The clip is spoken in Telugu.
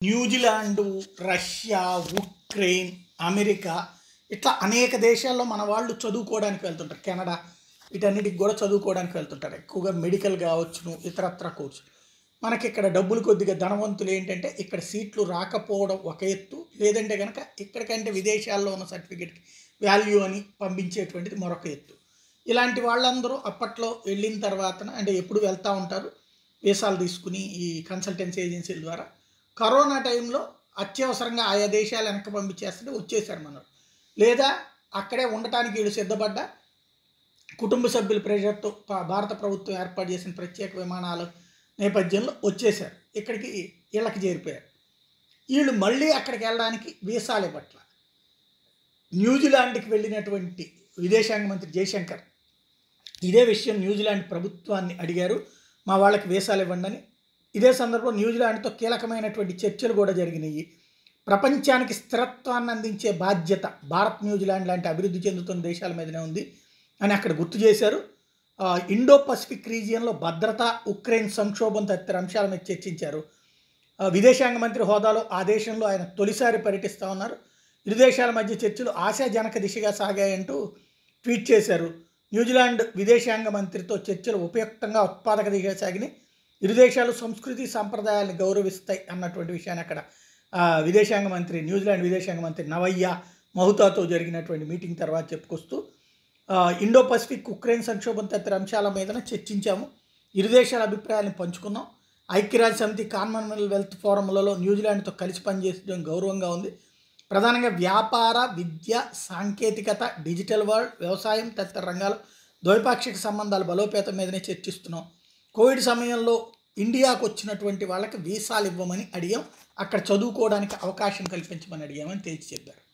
న్యూజిలాండు రష్యా ఉక్రెయిన్ అమెరికా ఇట్లా అనేక దేశాల్లో మన వాళ్ళు చదువుకోవడానికి వెళ్తుంటారు కెనడా వీటన్నిటికి కూడా చదువుకోవడానికి వెళ్తుంటారు ఎక్కువగా మెడికల్ కావచ్చును ఇతరత్ర కోర్సు మనకి ఇక్కడ డబ్బులు కొద్దిగా ధనవంతులు ఏంటంటే ఇక్కడ సీట్లు రాకపోవడం ఒక ఎత్తు లేదంటే కనుక ఇక్కడికంటే విదేశాల్లో ఉన్న సర్టిఫికేట్కి వాల్యూ అని పంపించేటువంటిది మరొక ఎత్తు ఇలాంటి వాళ్ళందరూ అప్పట్లో వెళ్ళిన తర్వాత అంటే ఎప్పుడు వెళ్తూ ఉంటారు వీసాలు తీసుకుని ఈ కన్సల్టెన్సీ ఏజెన్సీల ద్వారా కరోనా టైంలో అత్యవసరంగా ఆయా దేశాలు వెనక్కి పంపించేస్తుంటే వచ్చేసారు మనరు లేదా అక్కడే ఉండటానికి వీళ్ళు సిద్ధపడ్డ కుటుంబ సభ్యుల ప్రెషర్తో ప- భారత ప్రభుత్వం ఏర్పాటు చేసిన ప్రత్యేక విమానాల నేపథ్యంలో వచ్చేసారు ఇక్కడికి వీళ్ళకి చేరిపోయారు వీళ్ళు మళ్ళీ అక్కడికి వెళ్ళడానికి వీసాలు ఇవ్వట్ల న్యూజిలాండ్కి వెళ్ళినటువంటి విదేశాంగ మంత్రి జయశంకర్ ఇదే విషయం న్యూజిలాండ్ ప్రభుత్వాన్ని అడిగారు మా వాళ్ళకి వీసాలు ఇవ్వండి అని ఇదే సందర్భంలో న్యూజిలాండ్తో కీలకమైనటువంటి చర్చలు కూడా జరిగినాయి ప్రపంచానికి స్థిరత్వాన్ని అందించే బాధ్యత భారత్ న్యూజిలాండ్ లాంటి అభివృద్ధి చెందుతున్న దేశాల మీదనే ఉంది అని అక్కడ గుర్తు చేశారు ఆ, ఇండో పసిఫిక్ రీజియన్లో భద్రత ఉక్రెయిన్ సంక్షోభం తదితర అంశాల మీద చర్చించారు ఆ, విదేశాంగ మంత్రి హోదాలో ఆ దేశంలో ఆయన తొలిసారి పర్యటిస్తూ ఉన్నారు ఇరు దేశాల మధ్య చర్చలు ఆశాజనక దిశగా సాగాయంటూ ట్వీట్ చేశారు న్యూజిలాండ్ విదేశాంగ మంత్రితో చర్చలు ఉపయుక్తంగా ఉత్పాదక దిశగా సాగినాయి ఇరు దేశాలు సంస్కృతి సాంప్రదాయాలను గౌరవిస్తాయి అన్నటువంటి విషయాన్ని అక్కడ ఆ, విదేశాంగ మంత్రి న్యూజిలాండ్ విదేశాంగ మంత్రి నవయ్య మహుతాతో జరిగినటువంటి మీటింగ్ తర్వాత చెప్పుకొస్తూ ఆ, ఇండో పసిఫిక్ ఉక్రెయిన్ సంక్షోభం తదితర అంశాల మీద చర్చించాము ఇరు దేశాల అభిప్రాయాలను పంచుకున్నాం ఐక్యరాజ్య సమితి కామన్వెల్త్ ఫోరంలలో న్యూజిలాండ్తో కలిసి పనిచేసడం గౌరవంగా ఉంది ప్రధానంగా వ్యాపార విద్య సాంకేతికత డిజిటల్ వరల్డ్ వ్యవసాయం తదితర రంగాలు ద్వైపాక్షిక సంబంధాల బలోపేతం మీదనే చర్చిస్తున్నాం కోవిడ్ సమయంలో ఇండియాకు వచ్చినటువంటి వాళ్ళకి వీసాలు ఇవ్వమని అడిగాం అక్కడ చదువుకోవడానికి అవకాశం కల్పించమని అడిగామని తేల్చి చెప్పారు